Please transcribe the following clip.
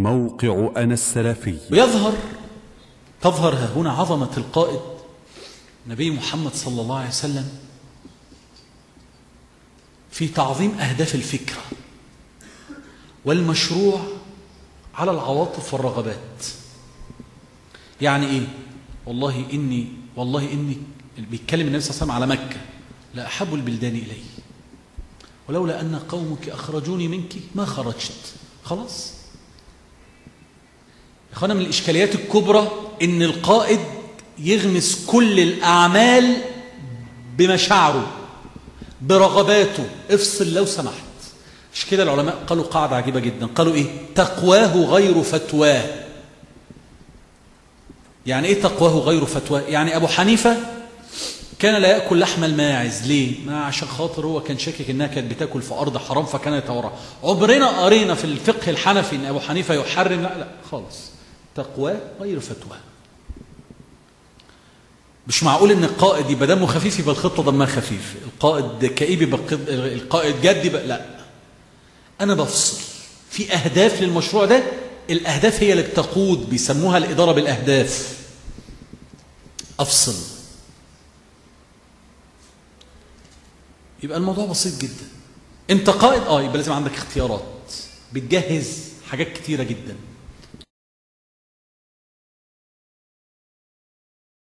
موقع أنا السلفي ويظهر تظهر ها هنا عظمة القائد نبي محمد صلى الله عليه وسلم في تعظيم أهداف الفكرة والمشروع على العواطف والرغبات يعني إيه والله إني والله إني بيتكلم النبي صلى الله عليه وسلم على مكة لا أحب البلدان إلي ولولا أن قومك أخرجوني منك ما خرجت خلاص اخوانا من الاشكاليات الكبرى ان القائد يغمس كل الاعمال بمشاعره برغباته افصل لو سمحت مش كده العلماء قالوا قاعده عجيبه جدا قالوا ايه تقواه غير فتواه يعني ايه تقواه غير فتواه يعني ابو حنيفه كان لا ياكل لحم الماعز ليه ما عشان خاطر هو كان شاكك انها كانت بتاكل في ارض حرام فكان يتورع عمرنا قرينا في الفقه الحنفي ان ابو حنيفه يحرم لا لا خالص تقواه غير فتواه مش معقول ان القائد يبقى دمه خفيف يبقى الخطه دمها خفيف القائد كئيب يبقى القائد- القائد جد يبقى لا انا بفصل في اهداف للمشروع ده الاهداف هي اللي بتقود بيسموها الاداره بالاهداف افصل يبقى الموضوع بسيط جدا انت قائد اه يبقى لازم عندك اختيارات بتجهز حاجات كتيره جدا